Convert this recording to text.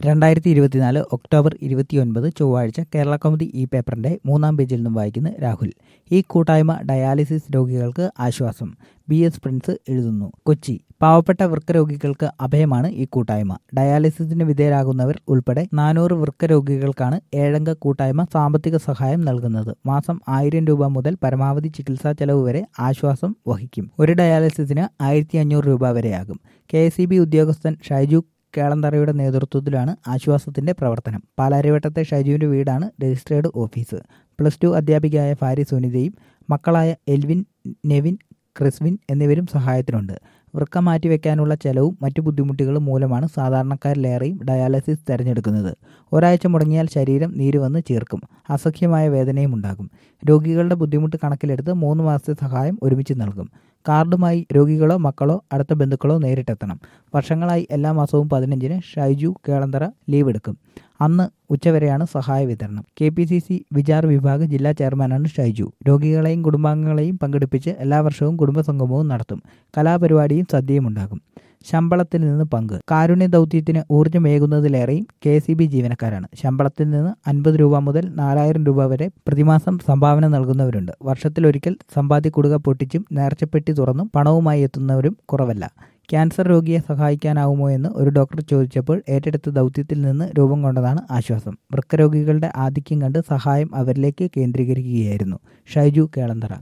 രണ്ടായിരത്തി ഇരുപത്തിനാല് ഒക്ടോബർ ഇരുപത്തിയൊൻപത് ചൊവ്വാഴ്ച കേരള കൗമുദി ഈ പേപ്പറിന്റെ മൂന്നാം പേജിൽ നിന്നും വായിക്കുന്ന രാഹുൽ ഈ കൂട്ടായ്മ ഡയാലിസിസ് രോഗികൾക്ക് ആശ്വാസം ബി എസ് പ്രിൻസ് എഴുതുന്നു കൊച്ചി പാവപ്പെട്ട വൃക്ക രോഗികൾക്ക് അഭയമാണ് ഈ കൂട്ടായ്മ ഡയാലിസിസിന് വിധേയരാകുന്നവർ ഉൾപ്പെടെ നാനൂറ് വൃക്ക രോഗികൾക്കാണ് ഏഴംഗ കൂട്ടായ്മ സാമ്പത്തിക സഹായം നൽകുന്നത് മാസം ആയിരം രൂപ മുതൽ പരമാവധി ചികിത്സാ ചെലവ് വരെ ആശ്വാസം വഹിക്കും ഒരു ഡയാലിസിസിന് ആയിരത്തി അഞ്ഞൂറ് രൂപ വരെയാകും കെ എസ് ഉദ്യോഗസ്ഥൻ ഷൈജു കേളന്തറയുടെ നേതൃത്വത്തിലാണ് ആശ്വാസത്തിന്റെ പ്രവർത്തനം പാലാരിവട്ടത്തെ ഷൈജുവിന്റെ വീടാണ് രജിസ്ട്രേഡ് ഓഫീസ് പ്ലസ് ടു അധ്യാപികയായ ഭാര്യ സുനിതയും മക്കളായ എൽവിൻ നെവിൻ ക്രിസ്വിൻ എന്നിവരും സഹായത്തിനുണ്ട് വൃക്ക മാറ്റിവെക്കാനുള്ള ചെലവും മറ്റു ബുദ്ധിമുട്ടുകളും മൂലമാണ് സാധാരണക്കാരിലേറെയും ഡയാലിസിസ് തിരഞ്ഞെടുക്കുന്നത് ഒരാഴ്ച മുടങ്ങിയാൽ ശരീരം നീര് വന്ന് ചീർക്കും അസഖ്യമായ വേദനയും ഉണ്ടാകും രോഗികളുടെ ബുദ്ധിമുട്ട് കണക്കിലെടുത്ത് മൂന്ന് മാസത്തെ സഹായം ഒരുമിച്ച് നൽകും കാർഡുമായി രോഗികളോ മക്കളോ അടുത്ത ബന്ധുക്കളോ നേരിട്ടെത്തണം വർഷങ്ങളായി എല്ലാ മാസവും പതിനഞ്ചിന് ഷൈജു കേളന്തറ ലീവ് എടുക്കും അന്ന് ഉച്ചവരെയാണ് സഹായ വിതരണം K P C C Vichar Vibhag ജില്ലാ ചെയർമാനാണ് ഷൈജു രോഗികളെയും കുടുംബാംഗങ്ങളെയും പങ്കെടുപ്പിച്ച് എല്ലാ വർഷവും കുടുംബസംഗമവും നടത്തും കലാപരിപാടിയും സദ്യയും ഉണ്ടാകും ശമ്പളത്തിൽ നിന്ന് പങ്ക് കാരുണ്യ ദൗത്യത്തിന് ഊർജ്ജമേകുന്നതിലേറെയും കെ സി ബി ജീവനക്കാരാണ് ശമ്പളത്തിൽ നിന്ന് അൻപത് രൂപ മുതൽ നാലായിരം രൂപ വരെ പ്രതിമാസം സംഭാവന നൽകുന്നവരുണ്ട് വർഷത്തിലൊരിക്കൽ സമ്പാദ്യ കുടുക പൊട്ടിച്ചും നേർച്ചപ്പെട്ടി തുറന്നും പണവുമായി എത്തുന്നവരും കുറവല്ല ക്യാൻസർ രോഗിയെ സഹായിക്കാനാവുമോ എന്ന് ഒരു ഡോക്ടർ ചോദിച്ചപ്പോൾ ഏറ്റെടുത്ത ദൗത്യത്തിൽ നിന്ന് രൂപം കൊണ്ടതാണ് ആശ്വാസം വൃക്കരോഗികളുടെ ആധിക്യം കണ്ട് സഹായം അവരിലേക്ക് കേന്ദ്രീകരിക്കുകയായിരുന്നു ഷൈജു കേളന്തറ